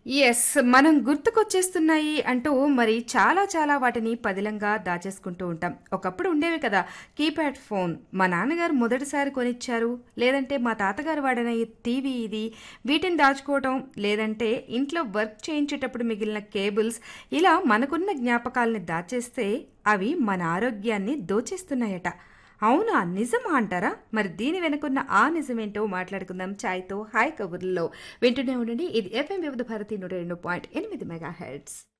Yes. మనం గుర్తుకొచ్చేస్తున్నాయి అంటూ మరి చాలా చాలా వాటిని పదిలంగా దాచేసుకుంటూ ఉంటాం. ఒకప్పుడు ఉండేవి కదా! Keypad phone. మా నాన్నగారు మొదటిసారి కొనిచ్చారు. లేదంటే మా తాతగారు వాడిన ఈ టీవీ ఇది. వీటిని దాచుకోవటం, లేదంటే ఇంట్లో వర్క్ చేయించేటప్పుడు మిగిలిన కేబుల్స్ ఇలా మనకున్న జ్ఞాపకాల్ని దాచేస్తే అవి మన ఆరోగ్యాన్ని దోచేస్తున్నాయట. అవునా? నిజమా అంటారా? మరి దీని వెనుకున్న ఆ నిజమేంటో మాట్లాడుకుందాం ఛాయ్‌తో హాయ్ కబుర్లలో. వింటూనే ఉండండి. ఇది ఎఫ్ఎం వివిధ భారతి 102.8 మెగాహెర్ట్జ్.